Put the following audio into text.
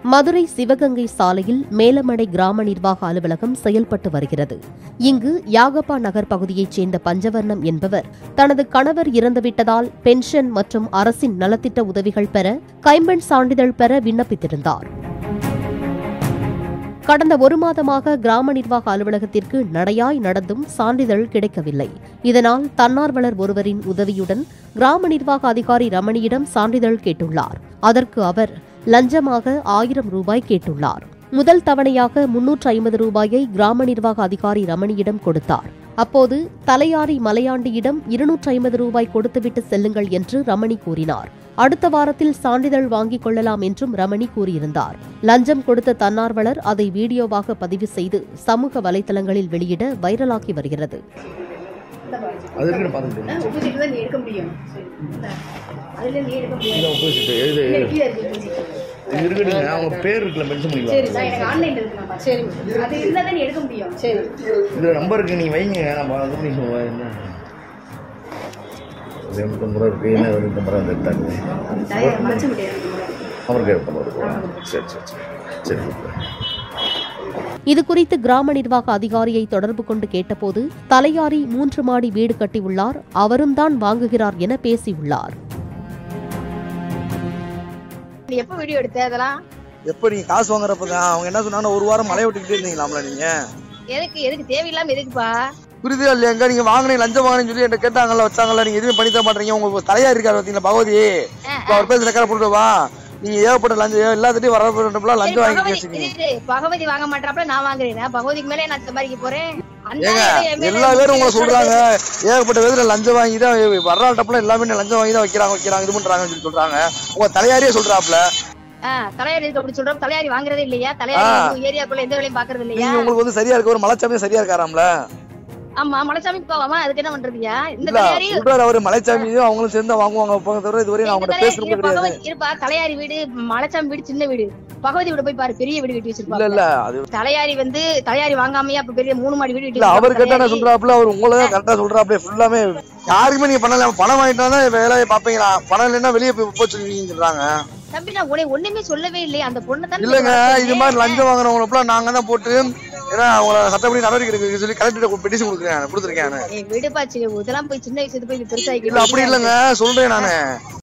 மதுரை சிவகங்கை சாலையில் மேலமடை கிராம நிர்வாக அலுவலகம் செயல்பட்டு வருகிறது இங்கு யாகப்பா நகர் பகுதியைச் சேர்ந்த பஞ்சவர்ணம் என்பவர் தனது கணவர் இறந்துவிட்டதால் பென்ஷன் மற்றும் அரசின் நலத்திட்ட உதவிகள் பெற கைம்பெண் சான்றிதழ் பெற விண்ணப்பித்திருந்தார் கடந்த ஒரு மாதமாக கிராம நிர்வாக அலுவலகத்திற்கு நடையாய் நடந்தும் சான்றிதழ் கிடைக்கவில்லை இதனால் தன்னார்வலர் ஒருவரின் உதவியுடன் கிராம நிர்வாக அதிகாரி ரமணியிடம் சான்றிதழ் கேட்டுள்ளார் அதற்கு அவர் லஞ்சமாக ஆயிரம் ரூபாய் கேட்டுள்ளார் முதல் தவணையாக முன்னூற்று ஐம்பது ரூபாயை கிராம நிர்வாக அதிகாரி ரமணியிடம் கொடுத்தார் அப்போது தலையாரி மலையாண்டியிடம் இருநூற்று ஐம்பது ரூபாய் கொடுத்துவிட்டு செல்லுங்கள் என்று ரமணி கூறினார் அடுத்த வாரத்தில் சான்றிதழ் வாங்கிக் கொள்ளலாம் என்றும் ரமணி கூறியிருந்தார் லஞ்சம் கொடுத்த தன்னார்வலர் அதை வீடியோவாக பதிவு செய்து சமூக வலைதளங்களில் வெளியிட வைரலாகி வருகிறது அது இருக்குன்னு பார்த்துட்டு opposite தான் நீ எடுக்க முடியும் அதுல நீ எடுக்க முடியாது இல்லை ஆப்போசிட் எழுது இல்ல, எழுது கீழே இருக்கு opposite. இது இருக்குதுங்க அவங்க பேர் இருக்குல்ல மென்ஷன் சரி பண்ணிக்கலாம் நான் எனக்கு ஆன்லைன்ல இருக்கு நான் சரி அது இருந்தா தான் நீ எடுக்க முடியும் சரி இதில் நம்பர் இருக்கு நீங்கள் வைங்க நம்ம அது பண்ணி சொல்லுவோம் என்ன எண்பத்தொம்பது ரூபா இருக்குது என்ன எண்பத்தொம்பது ரூபா எடுத்தாங்க டயர் மறைச்சு முடியாது அவருக்கு எடுப்போம் சரி சரி சரி சரி சரி இதுகுறித்து கிராம நிர்வாக அதிகாரியை தொடர்பு கொண்டு கேட்டபோது தலையாரி மூன்று மாடி வீடு கட்டியுள்ளார் அவரும் தான் வாங்குகிறார் என பேசியுள்ளார் நீ எப்போ வீடியோ எடுத்த அதெல்லாம் எப்போ நீங்க காசு வாங்குறப்ப தான் அவங்க என்ன சொன்னாங்க ஒரு வாரம் மழைய விட்டுக்கிட்டே இருந்தீங்களாம்ல நீங்க எதுக்கு எதுக்கு தேவையில்லாம எதுக்குப்பா புரியுதா இல்லையாங்க நீங்க வாங்கினீங்க லஞ்சம் வாங்கினு சொல்லி என்கிட்ட கேட்டாங்கல்ல வச்சாங்கல்ல நீங்க எதுவுமே பண்ணி தர மாட்டீங்க உங்க தலையா இருக்காரு பார்த்தீங்களா பகவதி இப்போ அவர் பேசுற கடை போட்டு வா நீங்க ஏகப்பட்ட லஞ்சம் எல்லாத்துட்டையும் வரப்பட்டப்பெல்லாம் லஞ்சம் வாங்கி பகவதி வச்சுக்கீங்க இது பகவதி வாங்க மாட்டாப்ல நான் வாங்குறேன் பகவதிக்கு மேலே நான் சம்பாதிக்க போறேன் அந்த ஏங்க ஆளு என் மேல எல்லா பேரும் உங்களை எனக்கு சொல்றாங்க ஏகப்பட்ட விதத்துல லஞ்சம் வாங்கி தான் வர்றாட்டப்பெல்லாம் எல்லாமே லஞ்சம் வாங்கி தான் வைக்கிறாங்க வைக்கிறாங்க இது பண்றாங்கன்னு சொல்லி சொல்றாங்க உங்க தலையாரியே சொல்றாப்ல ஆ, தலையாரி இருக்கு அப்படி சொல்றோம் தலையாரி வாங்குறதே இல்லையா தலையாரி உங்க ஏரியாக்குள்ள எந்த வேலையும் பாக்குறது இல்லையா நீங்க உங்களுக்கு வந்து சரியா இருக்க ஒரு மலைச்சாமியும் சரியா இருக்காராம்ல ஆமா மலைச்சாமி போவாமா அதுக்கு என்ன பண்றதுயா இந்த இல்ல தலையாரி சொல்றாரு அவரு மலைச்சாமியும் அவங்களும் சேர்ந்து தான் வாங்குவாங்க வைப்பாங்க தவிர இதுவரையும் நான் இந்த அவங்கள்ட்ட தலையாரி பேசுறது இரு, கிடையாது பகவதி இருப்பா தலையாரி வீடு மலைச்சாமி வீடு சின்ன வீடு பகவதி வீடு போய் பாரு பெரிய வீடு கட்டி இல்ல வச்சிருப்பாங்க இல்ல அது தலையாரி வந்து தலையாரி வாங்காமையா அப்ப பெரிய மூணு மாடி வீடு கட்டி இல்ல அவர் வச்சிருப்பாங்க கேட்டா என்ன தலையாரி. சொல்றாப்புல அவர் உங்களை தான் கரெக்டா சொல்றாப்புல ஃபுல்லாமே யாருக்குமே நீங்க பண்ணல பணம் வாங்கிட்டா தான் வேலையை பாப்பீங்களா பணம் இல்லைன்னா வெளியே போய் போய் சொல்லுவீங்கன்னு சொல்றாங்க தம்பி நான் உன்னை ஒண்ணுமே சொல்லவே இல்லையே அந்த பொண்ணு தான் இல்லங்க இது மாதிரி லஞ்சம் வாங்குறவங்கள நாங்க தான் போட்டு ஏன்னா அவங்கள சட்டப்படி நடவடிக்கை எடுக்க சொல்லி கலெக்டர் பெட்டிஷன் கொடுக்குறேன் கொடுத்துருக்கேன் ஏய், விடுப்பா சி- இதெல்லாம் போய் சின்ன விஷயத்து போய் இல்ல பெருசாக்கி அப்படி இல்லங்க சொல்றேன் நானு